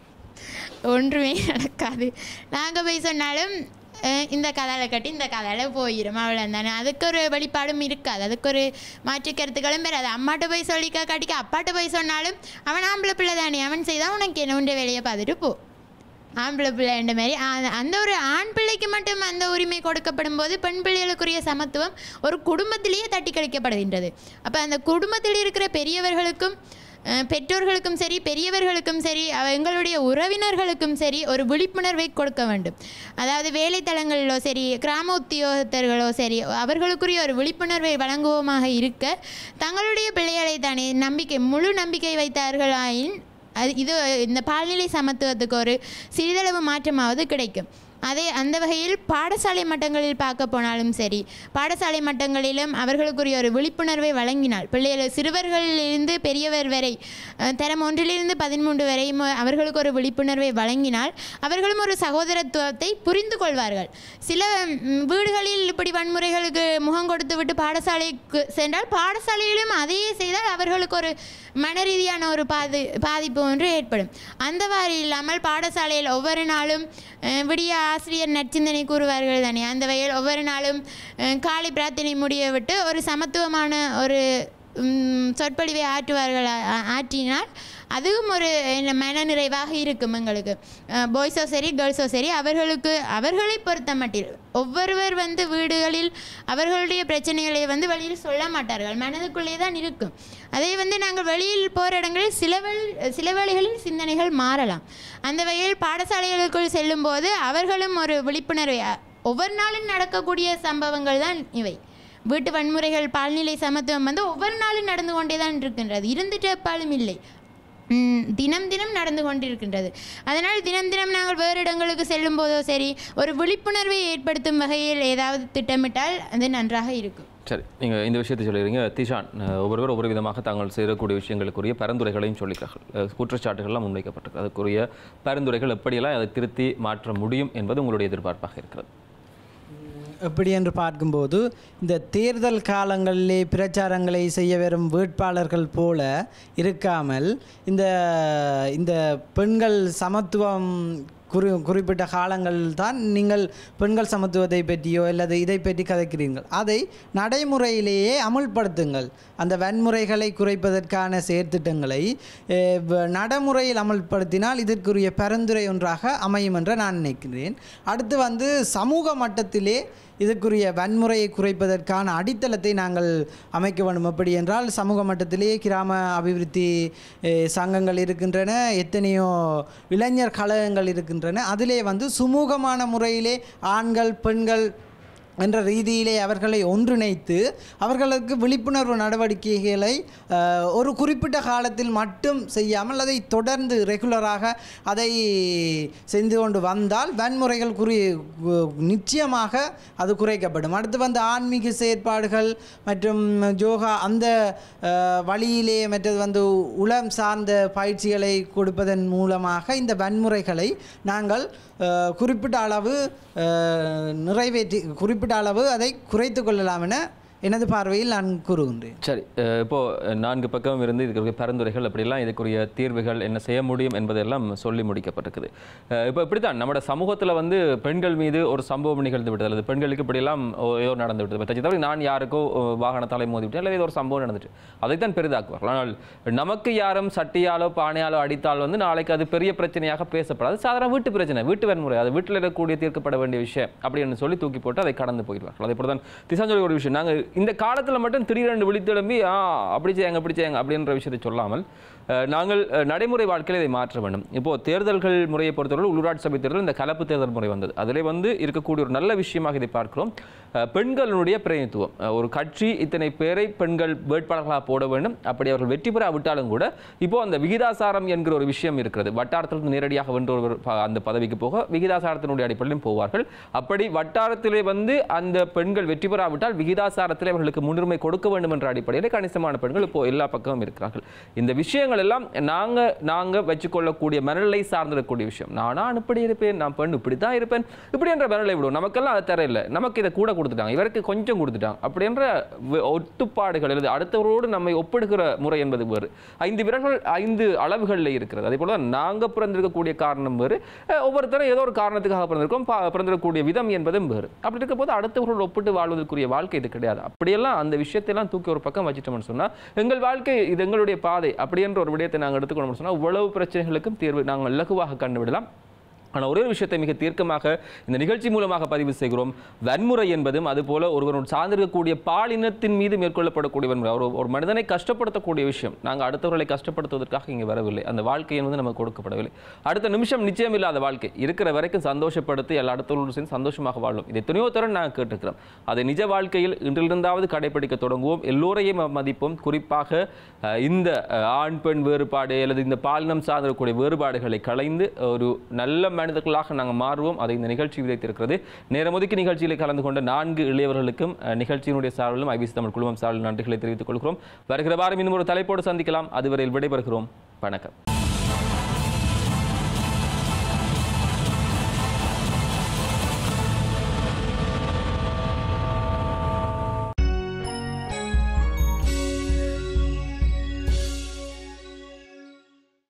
ஒன்றுமே நடக்காது நாங்கள் போய் சொன்னாலும் அஹ், இந்த கதால கட்டி இந்த கதால போயிடும் அவ்வளோ தானே அதுக்கு ஒரு வெளிப்பாடும் இருக்காது அதுக்கு ஒரு மாற்று கருத்துக்களும் பெறாது அம்மாட்ட போய் சொல்லிக்க காட்டிக்க அப்பாட்ட போய் சொன்னாலும் அவன் ஆம்பளை பிள்ளை தானே அவன் செய்தான் உனக்கு என்ன உண்ட வேலையை பார்த்துட்டு போ ஆம்பளை பிள்ளைன்ற மாதிரி ஆ- அந்த ஒரு ஆண் பிள்ளைக்கு மட்டும் அந்த உரிமை கொடுக்கப்படும் போது பெண் பிள்ளைகளுக்குரிய சமத்துவம் ஒரு குடும்பத்திலேயே தட்டி கழிக்கப்படுகின்றது அப்போ அந்த குடும்பத்தில் இருக்கிற பெரியவர்களுக்கும் அஹ், பெற்றோர்களுக்கும் சரி பெரியவர்களுக்கும் சரி அவ- எங்களுடைய உறவினர்களுக்கும் சரி ஒரு விழிப்புணர்வை கொடுக்க வேண்டும் அதாவது வேலைத்தலங்களிலோ சரி கிராம உத்தியோகத்தர்களோ சரி அவர்களுக்குரிய ஒரு விழிப்புணர்வை வழங்குவோமாக இருக்க தங்களுடைய பிள்ளைகளை தானே நம்பிக்கை முழு நம்பிக்கை வைத்தார்களாயின் அது இது இந்த பால்நிலை சமத்துவத்துக்கு ஒரு சிறிதளவு மாற்றமாவது கிடைக்கும் அதே அந்த வகையில் பாடசாலை மட்டங்களில் பார்க்க போனாலும் சரி பாடசாலை மட்டங்களிலும் அவர்களுக்குரிய ஒரு விழிப்புணர்வை வழங்கினால் பிள்ளைகள் சிறுவர்களிலிருந்து பெரியவர் வரை அஹ், தரம் ஒன்றிலிருந்து பதிமூன்று வரை ம- அவர்களுக்கு ஒரு விழிப்புணர்வை வழங்கினால் அவர்களும் ஒரு சகோதரத்துவத்தை புரிந்து கொள்வார்கள் சில ம், வீடுகளில் இப்படி வன்முறைகளுக்கு முகம் கொடுத்து விட்டு பாடசாலைக்கு சென்றால் பாடசாலையிலும் அதையே செய்தால் அவர்களுக்கு ஒரு மன ரீதியான ஒரு பாதி பாதிப்பு ஒன்று ஏற்படும் அந்த வாரி இல்லாமல் பாடசாலையில் ஒவ்வொரு நாளும் அஹ், விடிய ஆசிரியர் நற்சிந்தனை கூறுவார்கள் தானே அந்த வகையில் ஒவ்வொரு நாளும் அஹ், காலை பிரார்த்தனை முடிய விட்டு ஒரு சமத்துவமான ஒரு ம், சொற்பொழிவை ஆற்றுவார்கள் ஆ- ஆ- ஆற்றினால் அதுவும் ஒரு என்ன மன நிறைவாக இருக்கும் எங்களுக்கு பாய்ஸோ சரி கேர்ள்ஸோ சரி அவர்களுக்கு அவர்களை பொறுத்த மட்டில் ஒவ்வொருவர் வந்து வீடுகளில் அவர்களுடைய பிரச்சனைகளை வந்து வெளியில் சொல்ல மாட்டார்கள் மனதுக்குள்ளே தான் இருக்கும் அதே வந்து நாங்கள் வெளியில் போகிற இடங்களில் சில வேள் சில வேளைகளில் சிந்தனைகள் மாறலாம் அந்த வகையில் பாடசாலைகளுக்குள் செல்லும்போது அவர்களும் ஒரு விழிப்புணர்வை அ- ஒவ்வொரு நாளும் நடக்கக்கூடிய சம்பவங்கள் தான் இவை வீட்டு வன்முறைகள் பால்நிலை சமத்துவம் வந்து ஒவ்வொரு நாளும் நடந்து கொண்டே தான் இருக்கின்றது இருந்துட்டு எப்பாலும் இல்லை ம், தினம் தினம் நடந்து கொண்டிருக்கின்றது அதனால் தினம் தினம் நாங்கள் வேறு இடங்களுக்கு செல்லும் போதோ சரி ஒரு விழிப்புணர்வை ஏற்படுத்தும் வகையில் ஏதாவது திட்டமிட்டால் அது நன்றாக இருக்கும் சரி நீங்கள் இந்த விஷயத்தை சொல்லிடுறீங்க திஷான் அஹ், ஒவ்வொருவர் ஒவ்வொரு விதமாக தாங்கள் செய்யக்கூடிய விஷயங்களுக்குரிய பரிந்துரைகளையும் சொல்லிக்கிறார்கள் அஹ், குற்றச்சாட்டுகள்லாம் முன்வைக்கப்பட்டிருக்கு அதுக்குரிய பரிந்துரைகள் எப்படியெல்லாம் அதை திருத்தி மாற்ற முடியும் என்பது உங்களுடைய எதிர்பார்ப்பாக இருக்கிறது எப்படி என்று பார்க்கும்போது இந்த தேர்தல் காலங்களிலே பிரச்சாரங்களை செய்ய வரும் வேட்பாளர்கள் போல இருக்காமல் இந்த இந்த பெண்கள் சமத்துவம் குறி குறிப்பிட்ட காலங்களில் தான் நீங்கள் பெண்கள் சமத்துவத்தை பற்றியோ அல்லது இதை பற்றி கதைக்கிறீர்கள் அதை நடைமுறையிலேயே அமுல்படுத்துங்கள் அந்த வன்முறைகளை குறைப்பதற்கான செயற்திட்டங்களை அஹ், வ- நடைமுறையில் அமல்படுத்தினால் இதற்குரிய பரிந்துரை ஒன்றாக அமையும் என்று நான் நினைக்கிறேன் அடுத்து வந்து சமூக மட்டத்திலே இதற்குரிய வன்முறையை குறைப்பதற்கான அடித்தளத்தை நாங்கள் அமைக்க வேண்டும் எப்படி என்றால் சமூக மட்டத்திலேயே கிராம அபிவிருத்தி அஹ், சங்கங்கள் இருக்கின்றன எத்தனையோ இளைஞர் கழகங்கள் இருக்கின்றன அதிலே வந்து சுமூகமான முறையிலே ஆண்கள் பெண்கள் என்ற ரீதியிலே அவர்களை ஒன்றிணைத்து அவர்களுக்கு விழிப்புணர்வு நடவடிக்கைகளை அஹ், ஒரு குறிப்பிட்ட காலத்தில் மட்டும் செய்யாமல் அதை தொடர்ந்து ரெகுலராக அதை செய்து கொண்டு வந்தால் வன்முறைகள் குறி கு- நிச்சயமாக அது குறைக்கப்படும் அடுத்து வந்து ஆன்மீக செயற்பாடுகள் மற்றும் யோகா அந்த அஹ், வழியிலே மற்றது வந்து உளம் சார்ந்த பயிற்சிகளை கொடுப்பதன் மூலமாக இந்த வன்முறைகளை நாங்கள் அஹ், குறிப்பிட்ட அளவு அஹ், நிறைவேற்றி குறிப்பிட்ட அளவு அதை குறைத்து கொள்ளலாம் என எனது பார்வையில் நான் கூறுகின்றேன் சரி அஹ் இப்போ அஹ், நான்கு பக்கம் இருந்து இதுக்குரிய பரிந்துரைகள் அப்படிலாம் இதுக்குரிய தீர்வுகள் என்ன செய்ய முடியும் என்பதெல்லாம் சொல்லி முடிக்கப்பட்டிருக்குது அஹ் இப்போ இப்படித்தான் நம்மட சமூகத்தில் வந்து பெண்கள் மீது ஒரு சம்பவம் நிகழ்ந்து விட்டது அல்லது பெண்களுக்கு இப்படியெல்லாம் ஓ- ஏதோ நடந்து விட்டது பற்றி தவிர நான் யாருக்கோ ஓ, வாகனத்தாலே மோதி விட்டேன் அல்லது ஏதோ ஒரு சம்பவம் நடந்துட்டு அதைத்தான் பெரிதாக்குவார்கள் ஆனால் நமக்கு யாரும் சட்டியாலோ பானையாலோ அடித்தால் வந்து நாளைக்கு அது பெரிய பிரச்சனையாக பேசப்படாது சாதாரண வீட்டு பிரச்சனை வீட்டு வன்முறை அது வீட்டில் இருக்கக்கூடிய தீர்க்கப்பட வேண்டிய விஷயம் அப்படின்னு சொல்லி தூக்கி போட்டு அதை கடந்து போயிடுவார்கள் அதே போல தான் திசாஞ்சொலி ஒரு விஷயம் நாங்கள் இந்த காலத்தில் மட்டும் திடீரென்று விழித்தெழும்பி ஆ அப்படி செய்யாங்க அப்படி செய்யாங்க அப்படின்ற விஷயத்தை சொல்லாமல் அஹ், நாங்கள் அஹ், நடைமுறை வாழ்க்கையில் இதை மாற்ற வேண்டும் இப்போ தேர்தல்கள் முறையை பொறுத்தவரை உள்ளூராட்சி சபை தேர்தல் இந்த கலப்பு தேர்தல் முறை வந்தது அதிலே வந்து இருக்கக்கூடிய ஒரு நல்ல விஷயமாக இதை பார்க்கிறோம் அஹ், பெண்களுடைய பிரதிநிதித்துவம் அஹ், ஒரு கட்சி இத்தனை பேரை பெண்கள் வேட்பாளர்களாக போட வேண்டும் அப்படி அவர்கள் வெற்றி பெறாவிட்டாலும் கூட இப்போ அந்த விகிதாசாரம் என்கிற ஒரு விஷயம் இருக்கிறது வட்டாரத்திலிருந்து நேரடியாக வென்ற ஒருவர் ப- அந்த பதவிக்கு போக விகிதாசாரத்தினுடைய அடிப்படையிலும் போவார்கள் அப்படி வட்டாரத்திலே வந்து அந்த பெண்கள் வெற்றி பெறாவிட்டால் விகிதாசாரத்திலே அவர்களுக்கு முன்னுரிமை கொடுக்க வேண்டும் என்ற அடிப்படையில் கணிசமான பெண்கள் இப்போ எல்லா பக்கமும் இருக்கிறார்கள் இந்த விஷயங்கள் எல்லாம் நாங்க நாங்க வச்சுக்கொள்ளக்கூடிய மனநிலை சார்ந்திருக்கக்கூடிய விஷயம் நானா இப்படி இருப்பேன் நான் பெண் இப்படி தான் இருப்பேன் இப்படி என்ற மனநிலை விடும் நமக்கெல்லாம் அது தர இல்லை நமக்கு இதை கூட கொடுத்துட்டாங்க இவருக்கு கொஞ்சம் கொடுத்துட்டாங்க அப்படி என்ற வ- ஒட்டுப்பாடுகள் அல்லது அடுத்தவரோடு நம்மை ஒப்பிடுகிற முறை என்பது வேறு ஐந்து விரல்கள் ஐந்து அளவுகளில் இருக்கிறது அதே போல தான் நாங்கள் பிறந்திருக்கக்கூடிய காரணம் வேறு அஹ் ஒவ்வொருத்தரும் ஏதோ ஒரு காரணத்துக்காக பிறந்திருக்கோம் பா- பிறந்திருக்கக்கூடிய விதம் என்பதும் வேறு அப்படி இருக்க போது அடுத்தவர்களோடு ஒப்பிட்டு வாழ்வதற்குரிய வாழ்க்கை இது கிடையாது அப்படியெல்லாம் அந்த விஷயத்தையெல்லாம் தூக்கி ஒரு பக்கம் வச்சிட்டோம்னு சொன்னா எங்கள் வாழ்க்கை இது எங்களுடைய பாதை அப்படி என்ற ஒரு விடயத்தை நாங்கள் எடுத்துக்கணும்னு சொன்னா இவ்வளவு பிரச்சனைகளுக்கும் தீர்வு நாங்கள் இலகுவாக கண்டுவிடலாம் ஆனால் ஒரே ஒரு விஷயத்தை மிக தீர்க்கமாக இந்த நிகழ்ச்சி மூலமாக பதிவு செய்கிறோம் வன்முறை என்பதும் அதுபோல ஒருவரோடு சார்ந்திருக்கக்கூடிய பாலினத்தின் மீது மேற்கொள்ளப்படக்கூடிய வன்முறை ஒரு ஒரு மனிதனை கஷ்டப்படுத்தக்கூடிய விஷயம் நாங்கள் அடுத்தவர்களை கஷ்டப்படுத்துவதற்காக இங்கே வரவில்லை அந்த வாழ்க்கை என்பது நமக்கு கொடுக்கப்படவில்லை அடுத்த நிமிஷம் நிச்சயம் இல்லாத வாழ்க்கை இருக்கிற வரைக்கும் சந்தோஷப்படுத்தி எல்லா அடுத்தவர்களோடு சேர்ந்து சந்தோஷமாக வாழும் இதை எத்தனையோ தரம் நாங்கள் கேட்டுக்கிறோம் அதை நிஜ வாழ்க்கையில் இன்றிலிருந்தாவது கடைபிடிக்க தொடங்குவோம் எல்லோரையும் மதிப்போம் குறிப்பாக அஹ், இந்த அஹ், ஆண் பெண் வேறுபாடு அல்லது இந்த பாலினம் சார்ந்திருக்கக்கூடிய வேறுபாடுகளை களைந்து ஒரு நல்ல மனிதர்களாக நாங்கள் மாறுவோம் அதை இந்த நிகழ்ச்சி விதைத்திருக்கிறது நேரம் ஒதுக்கி நிகழ்ச்சியில் கலந்து கொண்ட நான்கு இளையவர்களுக்கும் அஹ், நிகழ்ச்சியினுடைய சார்பிலும் ஐபிசி தமிழ் குழுமம் சார்பில் நன்றிகளை தெரிவித்துக் கொள்கிறோம் வருகிற வாரம் இன்னும் ஒரு தலைப்போடு சந்திக்கலாம் அதுவரையில் விடைபெறுகிறோம் வணக்கம்